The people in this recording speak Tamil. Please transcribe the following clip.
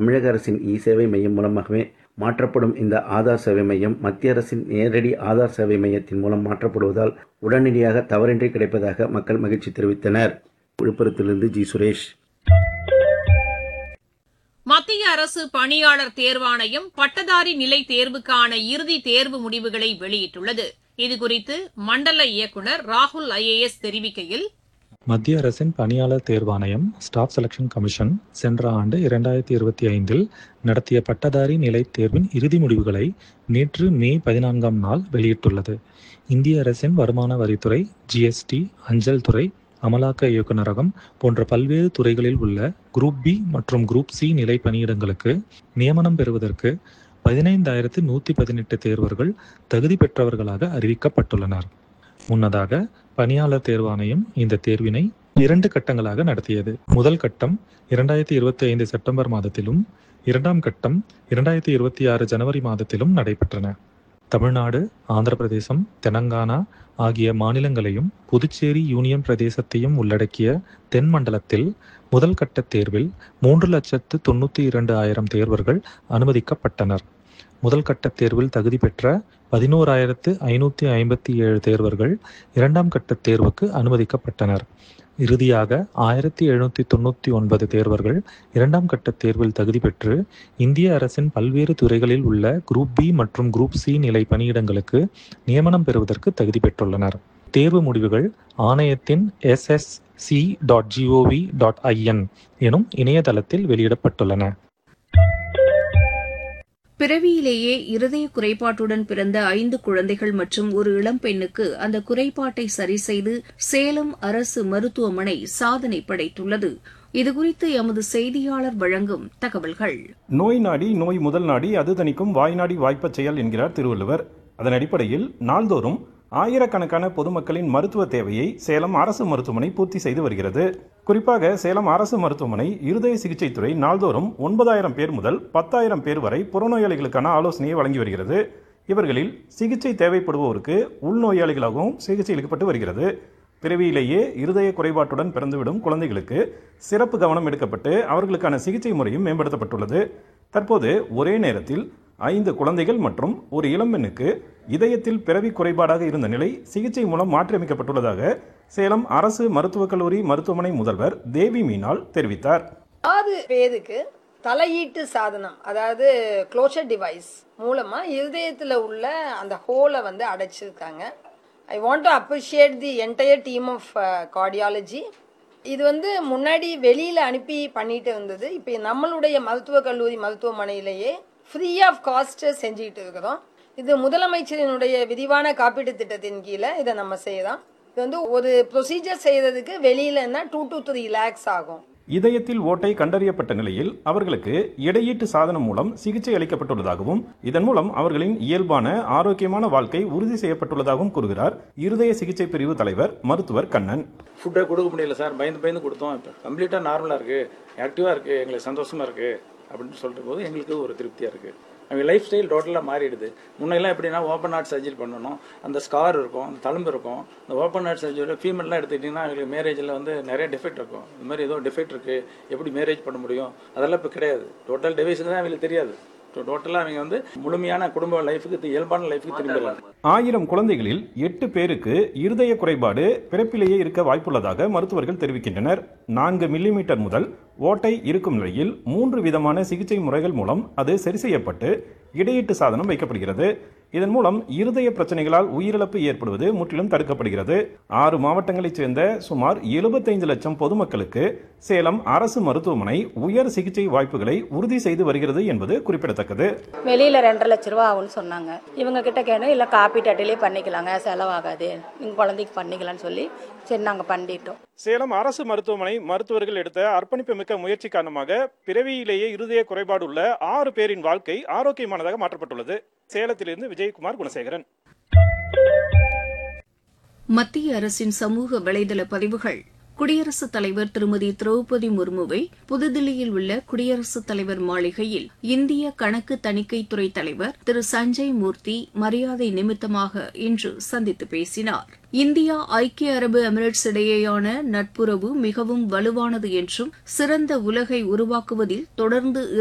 தமிழக அரசின் இ சேவை மையம் மூலமாகவே மாற்றப்படும் இந்த ஆதார் சேவை மையம் மத்திய அரசின் நேரடி ஆதார் சேவை மையத்தின் மூலம் மாற்றப்படுவதால் உடனடியாக தவறின்றி கிடைப்பதாக மக்கள் மகிழ்ச்சி தெரிவித்தனர் விழுப்புரத்திலிருந்து ஜி சுரேஷ் மத்திய அரசு பணியாளர் தேர்வாணையம் பட்டதாரி நிலை தேர்வுக்கான இறுதி தேர்வு முடிவுகளை வெளியிட்டுள்ளது இதுகுறித்து மண்டல இயக்குநர் ராகுல் ஐஏஎஸ் தெரிவிக்கையில் மத்திய அரசின் பணியாளர் தேர்வாணையம் ஸ்டாஃப் செலக்ஷன் கமிஷன் சென்ற ஆண்டு இரண்டாயிரத்தி இருபத்தி ஐந்தில் நடத்திய பட்டதாரி நிலை தேர்வின் இறுதி முடிவுகளை நேற்று மே பதினான்காம் நாள் வெளியிட்டுள்ளது இந்திய அரசின் வருமான வரித்துறை ஜிஎஸ்டி அஞ்சல் துறை அமலாக்க இயக்குநரகம் போன்ற பல்வேறு துறைகளில் உள்ள குரூப் பி மற்றும் குரூப் சி நிலை பணியிடங்களுக்கு நியமனம் பெறுவதற்கு பதினைந்தாயிரத்து நூற்றி பதினெட்டு தேர்வர்கள் தகுதி பெற்றவர்களாக அறிவிக்கப்பட்டுள்ளனர் முன்னதாக பணியாளர் தேர்வாணையம் இந்த தேர்வினை இரண்டு கட்டங்களாக நடத்தியது முதல் கட்டம் இரண்டாயிரத்தி இருபத்தி ஐந்து செப்டம்பர் மாதத்திலும் இரண்டாம் கட்டம் இரண்டாயிரத்தி இருபத்தி ஆறு ஜனவரி மாதத்திலும் நடைபெற்றன தமிழ்நாடு ஆந்திர பிரதேசம் தெலங்கானா ஆகிய மாநிலங்களையும் புதுச்சேரி யூனியன் பிரதேசத்தையும் உள்ளடக்கிய தென் மண்டலத்தில் முதல் கட்ட தேர்வில் மூன்று லட்சத்து தொண்ணூற்றி இரண்டு ஆயிரம் தேர்வர்கள் அனுமதிக்கப்பட்டனர் முதல் கட்ட தேர்வில் தகுதி பெற்ற பதினோராயிரத்து ஐநூற்றி ஐம்பத்தி ஏழு தேர்வர்கள் இரண்டாம் கட்ட தேர்வுக்கு அனுமதிக்கப்பட்டனர் இறுதியாக ஆயிரத்தி எழுநூற்றி தொண்ணூற்றி ஒன்பது தேர்வர்கள் இரண்டாம் கட்ட தேர்வில் தகுதி பெற்று இந்திய அரசின் பல்வேறு துறைகளில் உள்ள குரூப் பி மற்றும் குரூப் சி நிலை பணியிடங்களுக்கு நியமனம் பெறுவதற்கு தகுதி பெற்றுள்ளனர் தேர்வு முடிவுகள் ஆணையத்தின் SSC dot GOV dot IN எனும் இணையதளத்தில் வெளியிடப்பட்டுள்ளன பிறவியிலேயே இருதய குறைபாட்டுடன் பிறந்த ஐந்து குழந்தைகள் மற்றும் ஒரு இளம்பெண்ணுக்கு அந்த குறைபாட்டை சரிசெய்து சேலம் அரசு மருத்துவமனை சாதனை படைத்துள்ளது இதுகுறித்து எமது செய்தியாளர் வழங்கும் தகவல்கள் நோய் நாடி நோய் முதல் நாடி அது தணிக்கும் வாய்நாடி வாய்ப்பச் செயல் என்கிறார் திருவள்ளுவர் அதன் அடிப்படையில் நாள்தோறும் ஆயிரக்கணக்கான பொதுமக்களின் மருத்துவ தேவையை சேலம் அரசு மருத்துவமனை பூர்த்தி செய்து வருகிறது குறிப்பாக சேலம் அரசு மருத்துவமனை இருதய சிகிச்சை துறை நாள்தோறும் ஒன்பதாயிரம் பேர் முதல் பத்தாயிரம் பேர் வரை புறநோயாளிகளுக்கான ஆலோசனையை வழங்கி வருகிறது இவர்களில் சிகிச்சை தேவைப்படுவோருக்கு உள்நோயாளிகளாகவும் சிகிச்சை அளிக்கப்பட்டு வருகிறது பிறவியிலேயே இருதய குறைபாட்டுடன் பிறந்துவிடும் குழந்தைகளுக்கு சிறப்பு கவனம் எடுக்கப்பட்டு அவர்களுக்கான சிகிச்சை முறையும் மேம்படுத்தப்பட்டுள்ளது தற்போது ஒரே நேரத்தில் ஐந்து குழந்தைகள் மற்றும் ஒரு இளம்பெண்ணுக்கு இதயத்தில் பிறவி குறைபாடாக இருந்த நிலை சிகிச்சை மூலம் மாற்றியமைக்கப்பட்டுள்ளதாக சேலம் அரசு மருத்துவக் கல்லூரி மருத்துவமனை முதல்வர் தேவி மீனால் தெரிவித்தார் ஆறு பேருக்கு தலையீட்டு சாதனம் அதாவது க்ளோஷர் டிவைஸ் மூலமா இருதயத்தில் உள்ள அந்த ஹோலை வந்து அடைச்சிருக்காங்க I want to appreciate the entire team of cardiology இது வந்து முன்னாடி வெளியில் அனுப்பி பண்ணிட்டு இருந்தது இப்போ நம்மளுடைய மருத்துவக் கல்லூரி மருத்துவமனையிலேயே ஃப்ரீ ஆஃப் காஸ்ட் செஞ்சுக்கிட்டு இருக்கிறோம் இது முதலமைச்சரினுடைய விரிவான காப்பீட்டு திட்டத்தின் கீழே இதை நம்ம செய்யலாம் இது வந்து ஒரு ப்ரொசீஜர் செய்யறதுக்கு வெளியிலன்னா டூ டு த்ரீ லேக்ஸ் ஆகும் இதயத்தில் ஓட்டை கண்டறியப்பட்ட நிலையில் அவர்களுக்கு இடையீட்டு சாதனம் மூலம் சிகிச்சை அளிக்கப்பட்டுள்ளதாகவும் இதன் மூலம் அவர்களின் இயல்பான ஆரோக்கியமான வாழ்க்கை உறுதி செய்யப்பட்டுள்ளதாகவும் கூறுகிறார் இருதய சிகிச்சை பிரிவு தலைவர் மருத்துவர் கண்ணன் ஃபுட்டை கொடுக்க முடியல சார் பயந்து பயந்து கொடுத்தோம் இப்போ கம்ப்ளீட்டாக நார்மலாக இருக்குது ஆக்டிவாக இருக்குது எங்களுக்கு சந்தோஷமாக இருக்குது அப்படின்னு சொல்கிற போது எங்களுக்கு ஒரு திருப்தியாக இருக்குது அவங்க லைஃப் ஸ்டைல் டோட்டலாக மாறிடுது முன்னெல்லாம் எப்படின்னா ஓப்பன் ஹார்ட் சர்ஜரி பண்ணணும் அந்த ஸ்கார் இருக்கும் அந்த தழும்பு இருக்கும் இந்த ஓப்பன் ஹார்ட் சர்ஜரியில் ஃபீமேல்லாம் எடுத்துக்கிட்டிங்கன்னா அவங்களுக்கு மேரேஜில் வந்து நிறைய டிஃபெக்ட் இருக்கும் இந்த மாதிரி ஏதோ டிஃபெக்ட் இருக்குது எப்படி மேரேஜ் பண்ண முடியும் அதெல்லாம் இப்போ கிடையாது டோட்டல் டிவைஸ் தான் அவங்களுக்கு தெரியாது டோட்டலாக அவங்க வந்து முழுமையான குடும்ப லைஃபுக்கு இயல்பான லைஃபுக்கு திரும்பிடலாம் ஆயிரம் குழந்தைகளில் எட்டு பேருக்கு இருதய குறைபாடு பிறப்பிலேயே இருக்க வாய்ப்புள்ளதாக மருத்துவர்கள் தெரிவிக்கின்றனர் நான்கு மில்லிமீட்டர் முதல் ஓட்டை இருக்கும் நிலையில் மூன்று விதமான சிகிச்சை முறைகள் மூலம் அது சரி செய்யப்பட்டு இடையீட்டு சாதனம் வைக்கப்படுகிறது இதன் மூலம் இருதய பிரச்சனைகளால் உயிரிழப்பு ஏற்படுவது முற்றிலும் தடுக்கப்படுகிறது ஆறு மாவட்டங்களைச் சேர்ந்த சுமார் எழுபத்தைந்து லட்சம் பொதுமக்களுக்கு சேலம் அரசு மருத்துவமனை உயர் சிகிச்சை வாய்ப்புகளை உறுதி செய்து வருகிறது என்பது குறிப்பிடத்தக்கது வெளியில் ரெண்டரை லட்ச ரூபா ஆகும்னு சொன்னாங்க இவங்க கிட்ட கேட்டோம் இல்லை காப்பீட்டு அட்டையிலே பண்ணிக்கலாங்க செலவாகாது நீங்கள் குழந்தைக்கு பண்ணிக்கலாம்னு சொல்லி சரி நாங்கள் பண்ணிட்டோம் சேலம் அரசு மருத்துவமனை மருத்துவர்கள் எடுத்த அர்ப்பணிப்பு மிக்க முயற்சி காரணமாக பிறவியிலேயே இருதய குறைபாடு உள்ள ஆறு பேரின் வாழ்க்கை ஆரோக்கியமானதாக மாற்றப்பட்டுள்ளது சேலத்திலிருந்து விஜயகுமார் குணசேகரன் மத்திய அரசின் சமூக வலைதள பதிவுகள் குடியரசுத் தலைவர் திருமதி திரௌபதி முர்முவை புதுதில்லியில் உள்ள குடியரசுத் தலைவர் மாளிகையில் இந்திய கணக்கு தணிக்கைத்துறை தலைவர் திரு சஞ்சய் மூர்த்தி மரியாதை நிமித்தமாக இன்று சந்தித்து பேசினார் இந்தியா ஐக்கிய அரபு எமிரேட்ஸ் இடையேயான நட்புறவு மிகவும் வலுவானது என்றும் சிறந்த உலகை உருவாக்குவதில் தொடர்ந்து